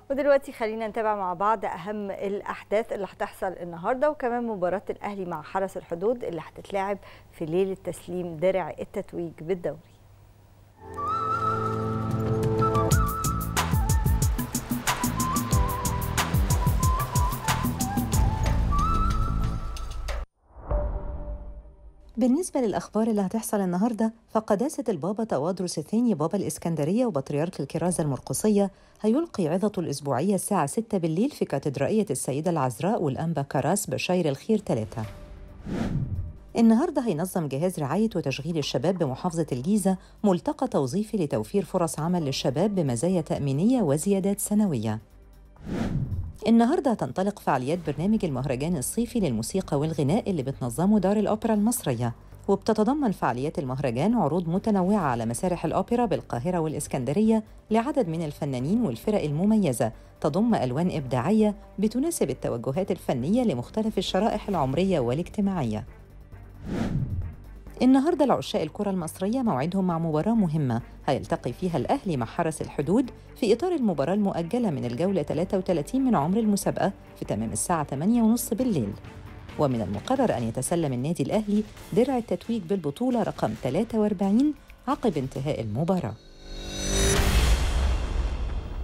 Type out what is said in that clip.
ودلوقتي خلينا نتابع مع بعض اهم الاحداث اللي هتحصل النهارده وكمان مباراه الاهلي مع حرس الحدود اللي هتتلعب في ليله تسليم درع التتويج بالدوري بالنسبة للأخبار اللي هتحصل النهاردة فقداسة البابا توادرس الثاني بابا الإسكندرية وبطريرك الكرازة المرقصية هيلقي عظته الأسبوعية الساعة 6 بالليل في كاتدرائية السيدة العذراء والأنبا كراس بشير الخير 3 النهارده هينظم جهاز رعاية وتشغيل الشباب بمحافظة الجيزة ملتقى توظيفي لتوفير فرص عمل للشباب بمزايا تأمينية وزيادات سنوية. النهارده هتنطلق فعاليات برنامج المهرجان الصيفي للموسيقى والغناء اللي بتنظمه دار الأوبرا المصرية وبتتضمن فعاليات المهرجان عروض متنوعة على مسارح الأوبرا بالقاهرة والإسكندرية لعدد من الفنانين والفرق المميزة تضم ألوان إبداعية بتناسب التوجهات الفنية لمختلف الشرائح العمرية والاجتماعية النهارده العشاء الكرة المصرية موعدهم مع مباراة مهمة هيلتقي فيها الأهلي مع حرس الحدود في إطار المباراة المؤجلة من الجولة 33 من عمر المسابقة في تمام الساعة 8:30 بالليل ومن المقرر أن يتسلم النادي الأهلي درع التتويج بالبطولة رقم 43 عقب انتهاء المباراة